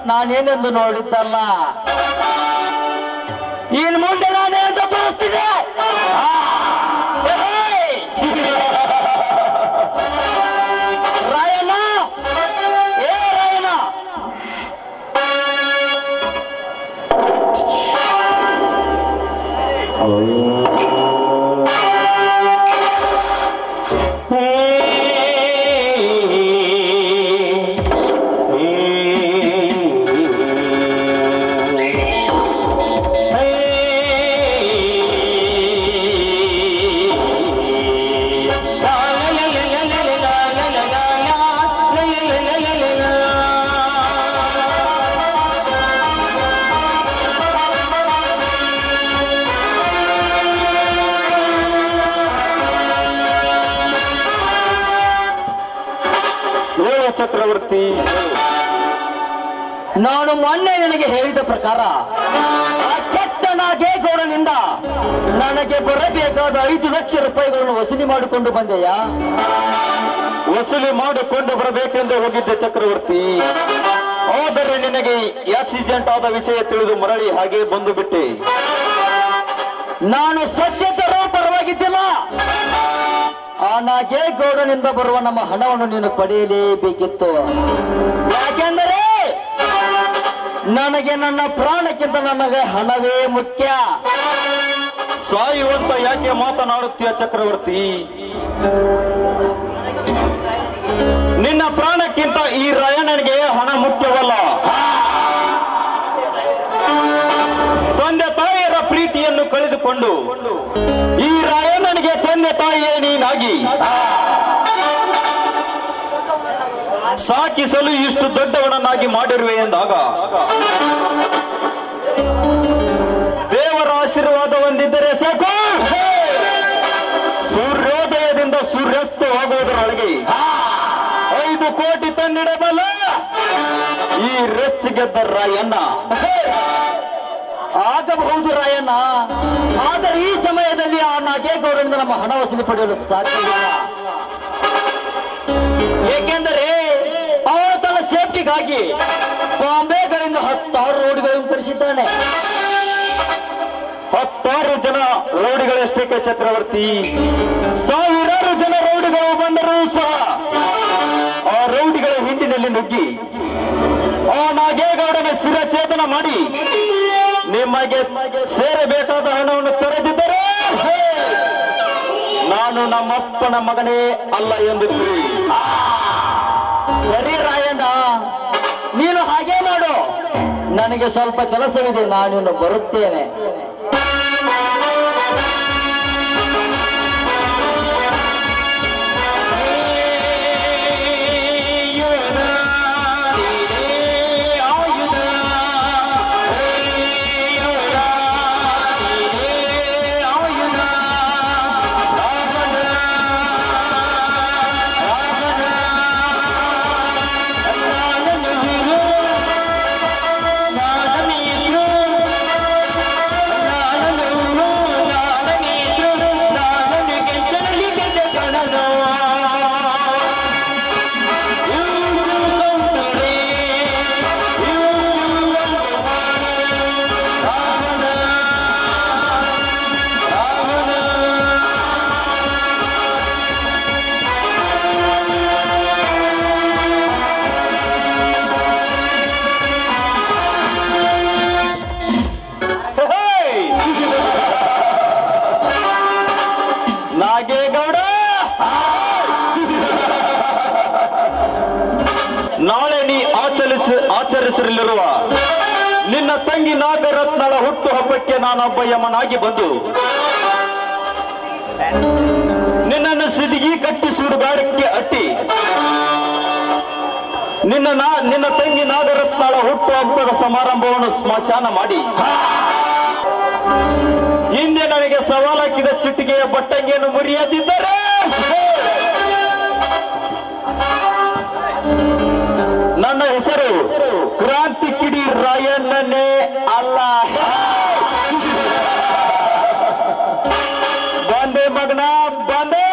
ನಾನೇನೆಂದು ನೋಡಿದ್ದಲ್ಲ ಇನ್ ಮುಂದೆ ನಾನೇನು ತೋರಿಸ್ತೀನಿ ಆ! ಏಯ್! ರಾಯಣ್ಣ ಏ ರಾಯಣ್ಣ ಹೇಳು ಚಕ್ರವರ್ತಿ ನಾನು ಮೊನ್ನೆ ನಿನಗೆ ಹೇಳಿದ ಪ್ರಕಾರ ಆ ಕೆಟ್ಟ ನಾಗೇಗೌಡನಿಂದ ನನಗೆ ಬರಬೇಕಾದ ಐದು ಲಕ್ಷ ರೂಪಾಯಿಗಳನ್ನು ವಸೂಲಿ ಮಾಡಿಕೊಂಡು ಬಂದೆಯಾ ವಸೂಲಿ ಮಾಡಿಕೊಂಡು ಬರಬೇಕೆಂದು ಹೋಗಿದ್ದೆ ಚಕ್ರವರ್ತಿ ಆದರೆ ನಿನಗೆ ಆಕ್ಸಿಡೆಂಟ್ ಆದ ವಿಷಯ ತಿಳಿದು ಮರಳಿ ಹಾಗೆ ಬಂದು ಬಿಟ್ಟೆ ನಾನು ಸದ್ಯದರೂ ಪರವಾಗಿದ್ದಿಲ್ಲ ಆ ನಾಗೇಗೌಡನಿಂದ ಬರುವ ನಮ್ಮ ಹಣವನ್ನು ನೀನು ಪಡೆಯಲೇಬೇಕಿತ್ತು ಯಾಕೆಂದರೆ ನನಗೆ ನನ್ನ ಪ್ರಾಣಕ್ಕಿಂತ ನನಗೆ ಹಣವೇ ಮುಖ್ಯ ಸಾಯುವಂತ ಯಾಕೆ ಮಾತನಾಡುತ್ತೀಯ ಚಕ್ರವರ್ತಿ ನಿನ್ನ ಪ್ರಾಣಕ್ಕಿಂತ ಈ ರಾಯಣ್ಣನಿಗೆ ಹಣ ಮುಖ್ಯವಲ್ಲ ತಂದೆ ತಾಯಿಯರ ಪ್ರೀತಿಯನ್ನು ಕಳೆದುಕೊಂಡು ಈ ರಾಯಣ್ಣನಿಗೆ ತಂದೆ ತಾಯಿಯೇ ನೀನಾಗಿ ಸಾಕಿಸಲು ಇಷ್ಟು ದೊಡ್ಡವನನ್ನಾಗಿ ಮಾಡಿರುವೆ ಎಂದಾಗ ದೇವರ ಆಶೀರ್ವಾದ ಹೊಂದಿದ್ದರೆ ಸಾಕು ಸೂರ್ಯೋದಯದಿಂದ ಸೂರ್ಯಾಸ್ತವಾಗುವುದರೊಳಗೆ ಐದು ಕೋಟಿ ತಂದಿಡಬಲ್ಲ ಈ ರೆಚ್ಚಿಗೆದ್ದ ರಾಯಣ್ಣ ಆಗಬಹುದು ರಾಯಣ್ಣ ಆದರೆ ಈ ಸಮಯದಲ್ಲಿ ಆ ನಾಗೇಗೌಡನಿಂದ ನಮ್ಮ ಹಣ ವಸೂಲಿ ಪಡೆಯಲು ಸಾಧ್ಯವಿಲ್ಲ ಏಕೆಂದರೆ ಅವನು ತನ್ನ ಸೇಫ್ಟಿಗಾಗಿ ಬಾಂಬೆಗಳಿಂದ ಹತ್ತಾರು ರೋಡ್ಗಳನ್ನು ಕರೆಸಿದ್ದಾನೆ ಹತ್ತಾರು ಜನ ರೌಡಿಗಳಷ್ಟಕ್ಕೆ ಚಕ್ರವರ್ತಿ ಸಾವಿರಾರು ಜನ ರೌಡಿಗಳು ಬಂದರೂ ಸಹ ಆ ರೌಡಿಗಳ ಹಿಂಡಿನಲ್ಲಿ ನುಗ್ಗಿ ಆ ನಾಗೇಗೌಡನ ಶಿರಛೇದನ ಮಾಡಿ ನಿಮಗೆ ಸೇರಬೇಕಾದ ಹಣವನ್ನು ತೊರೆದಿದ್ದರೆ ನಾನು ನಮ್ಮಪ್ಪನ ಮಗನೇ ಅಲ್ಲ ಎಂದು ತಿಳಿ. ಸರಿ ರಾಯಣ್ಣ ನೀನು ಹಾಗೆ ಮಾಡು ನನಗೆ ಸ್ವಲ್ಪ ಕೆಲಸವಿದೆ ನಾನಿನ್ನು ಬರುತ್ತೇನೆ ಹೇಯ್! ನಾಗೇಗೌಡ ನಾಳೆ ನೀ ಆಚರಿಸ ಆಚರಿಸಲಿರುವ ನಿನ್ನ ತಂಗಿ ನಾಗರತ್ನಳ ಹುಟ್ಟು ಹಬ್ಬಕ್ಕೆ ನಾನೊಬ್ಬ ಯಮನಾಗಿ ಬಂದು ನಿನ್ನನ್ನು ಸಿದಿಗಿ ಕಟ್ಟಿ ಸುಡುಗಾಡಕ್ಕೆ ಅಟ್ಟಿ ನಿನ್ನ ನಾ ನಿನ್ನ ತಂಗಿ ನಾಗರತ್ನಳ ಹುಟ್ಟು ಹಬ್ಬದ ಸಮಾರಂಭವನ್ನು ಸ್ಮಶಾನ ಮಾಡಿ ಹಿಂದೆ ನನಗೆ ಸವಾಲಾಕಿದ ಚಿಟ್ಟಿಗೆಯ ಬಟ್ಟಂಗಿಯನ್ನು ಮುರಿಯದಿದ್ದರೆ ನನ್ನ ಹೆಸರು ಕ್ರಾಂತಿ ಕಿಡಿ ರಾಯಣ್ಣನೇ ಅಲ್ಲ ಬಂದೆ ಮಗನ ಬಂದೆ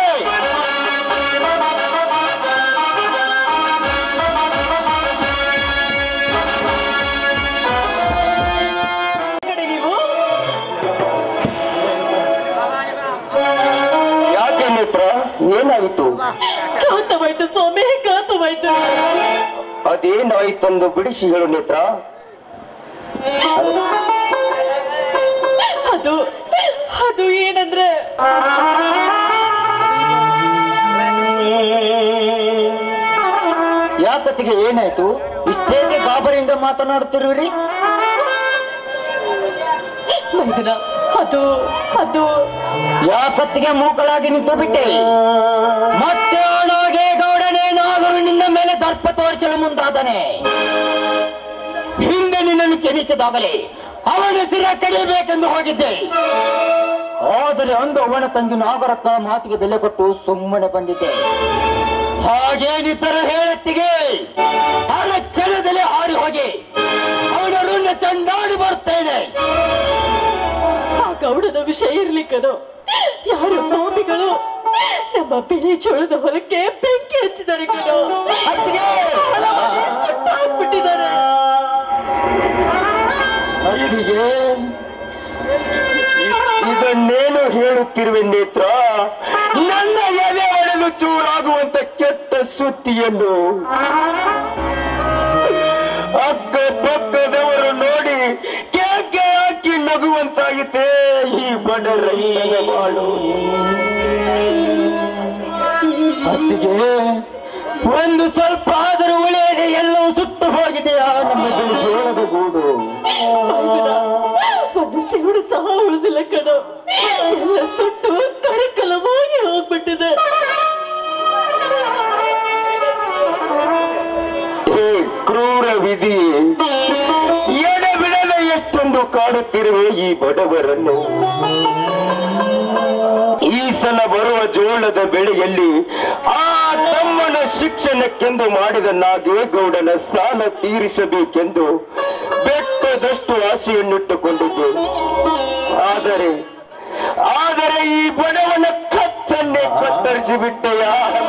ನೇತ್ರ ಏನಾಯಿತು ಘಾತವಾಯ್ತು ಸ್ವಾಮಿ ಘಾತವಾಯ್ತು ಅದೇನಾಯಿತೆಂದು ಬಿಡಿಸಿ ಹೇಳು ನೇತ್ರ ಅದು ಅದು ಏನಂದ್ರೆ ಯಾಕತ್ತಿಗೆ ಏನಾಯ್ತು ಇಷ್ಟೇಕೆ ಗಾಬರಿಯಿಂದ ಮಾತನಾಡುತ್ತಿರುವಿರಿ ಮೈದುನ ಅದು ಅದು ಯಾಕತ್ತಿಗೆ ಮೂಕಲಾಗಿ ನಿಂತು ಬಿಟ್ಟೆ ಮತ್ತೆ ಅವನಿಗೆ ಗೌಡನೇನಾದರೂ ನಿನ್ನ ಮೇಲೆ ದರ್ಪ ತೋರಿಸಲು ಮುಂದಾದನೆ ಹಿಂದೆ ನಿನ್ನನ್ನು ಕೆಣಿಕಿದಾಗಲೇ ಅವನ ಸಿರ ಕಡಿಯಬೇಕೆಂದು ಹೋಗಿದ್ದೆ ಆದರೆ ಅಂದು ಅವನ ತಂಗಿ ನಾಗರತ್ನ ಮಾತಿಗೆ ಬೆಲೆ ಕೊಟ್ಟು ಸುಮ್ಮನೆ ಬಂದಿದ್ದೆ ಹಾಗೇನಿದ್ದರೂ ಹೇಳತ್ತಿಗೆ ಅವನ ಕ್ಷಣದಲ್ಲಿ ಹಾರಿ ಹೋಗಿ ಅವನ ಋಣ ಚಂಡಾಡಿ ಬರ್ತೇನೆ ಆ ಗೌಡನ ವಿಷಯ ಇರ್ಲಿ ಕಣೋ ಯಾರು ಪಾಪಿಗಳು ನಮ್ಮ ಬಿಳಿ ಚೋಳದ ಹೊಲಕ್ಕೆ ಬೆಂಕಿ ಹಚ್ಚಿದ್ದಾರೆ ಕಣೋ ಅತ್ತಿಗೆ! ಹೊಲವನ್ನೇ ಸುಟ್ಟಾಕ್ಬಿಟ್ಟಿದ್ದಾರೆ ಅತ್ತಿಗೆ ಇದನ್ನೇನು ಹೇಳುತ್ತಿರುವೆ ನೇತ್ರ ನನ್ನ ಎದೆ ಒಡೆದು ಚೂರಾಗುವಂತ ಕೆಟ್ಟ ಸುದ್ದಿಯನ್ನು ಅಕ್ಕಪಕ್ಕದವರು ನೋಡಿ ಕೇಕೆ ಹಾಕಿ ನಗುವಂತಾಗಿದೆ ಈ ಬಡ ರೈತನ ಮಾಡು ಅತ್ತಿಗೆ ಒಂದು ಸ್ವಲ್ಪ ಆದರೂ ಉಳಿಯದೆ ಎಲ್ಲವೂ ಸುಟ್ಟು ಹೋಗಿದೆಯಾ ನಮ್ಮ ಜೋಳದ ಗೂಡು ಮೈದುನ, ಒಂದು ಸಿಗುಡು ಸಹ ಉಳಿದಿಲ್ಲ ಕಣೋ ಎಲ್ಲ ಸುಟ್ಟು ಕರಕಲವಾಗಿ ಹೋಗ್ಬಿಟ್ಟಿದೆ ಹೇ ಕ್ರೂರ ವಿಧಿ ಎಡಬಿಡದ ಎಷ್ಟೊಂದು ಕಾಡುತ್ತಿರುವೆ ಈ ಬಡವರನ್ನು ಈ ಸಲ ಬರುವ ಜೋಳದ ಬೆಳೆಯಲ್ಲಿ ಆ ತಮ್ಮನ ಶಿಕ್ಷಣಕ್ಕೆಂದು ಮಾಡಿದ ನಾಗೇಗೌಡನ ಸಾಲ ತೀರಿಸಬೇಕೆಂದು ಬೆಟ್ಟದಷ್ಟು ಆಸೆಯನ್ನಿಟ್ಟುಕೊಂಡಿದ್ದೆ ಆದರೆ ಆದರೆ ಈ ಬಡವನ ಕತ್ತನ್ನೇ ಕತ್ತರಿಸಿ ಬಿಟ್ಟೆಯ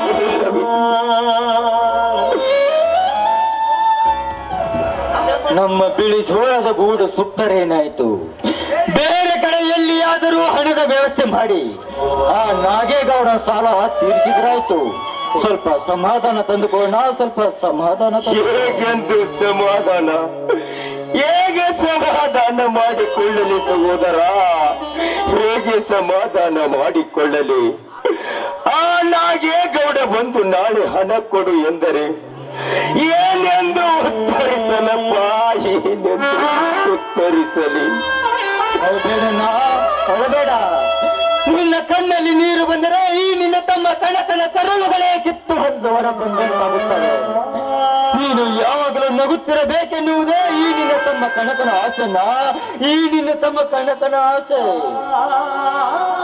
ನಮ್ಮ ಬಿಳಿ ಜೋಳದ ಗೂಡು ಸುತ್ತರೇನಾಯ್ತು ಬೇರೆ ಕಡೆ ಎಲ್ಲಿಯಾದರೂ ಹಣದ ವ್ಯವಸ್ಥೆ ಮಾಡಿ ಆ ನಾಗೇಗೌಡ ಸಾಲ ತೀರಿಸಿದ್ರಾಯ್ತು ಸ್ವಲ್ಪ ಸಮಾಧಾನ ತಂದುಕೊಳ್ಳೋಣ ಸ್ವಲ್ಪ ಸಮಾಧಾನ ತಂದು ಹೇಗೆಂದು ಸಮಾಧಾನ ಹೇಗೆ ಸಮಾಧಾನ ಮಾಡಿಕೊಳ್ಳಲಿ ಸಹೋದರ ಹೇಗೆ ಸಮಾಧಾನ ಮಾಡಿಕೊಳ್ಳಲಿ ಆ ನಾಗೇಗೌಡ ಬಂದು ನಾಳೆ ಹಣ ಕೊಡು ಎಂದರೆ ಏನೆಂದು ಉತ್ತರಿಸಲಪ್ಪ ಏನೆಂದು ಉತ್ತರಿಸಲಿ ಅಳಬೇಡಣ್ಣ ಅಳಬೇಡ ನಿನ್ನ ಕಣ್ಣಲ್ಲಿ ನೀರು ಬಂದರೆ ಈ ನಿನ್ನ ತಮ್ಮ ಕಣಕನ ಕರುಳುಗಳೇ ಕಿತ್ತು ಹೊಂದು ಹೊರ ಬಂದಂತಾಗುತ್ತವೆ ನೀನು ಯಾವಾಗಲೂ ನಗುತ್ತಿರಬೇಕೆನ್ನುವುದೇ ಈ ನಿನ್ನ ತಮ್ಮ ಕಣಕನ ಆಸೆನ ಈ ನಿನ್ನ ತಮ್ಮ ಕಣಕನ ಆಸೆ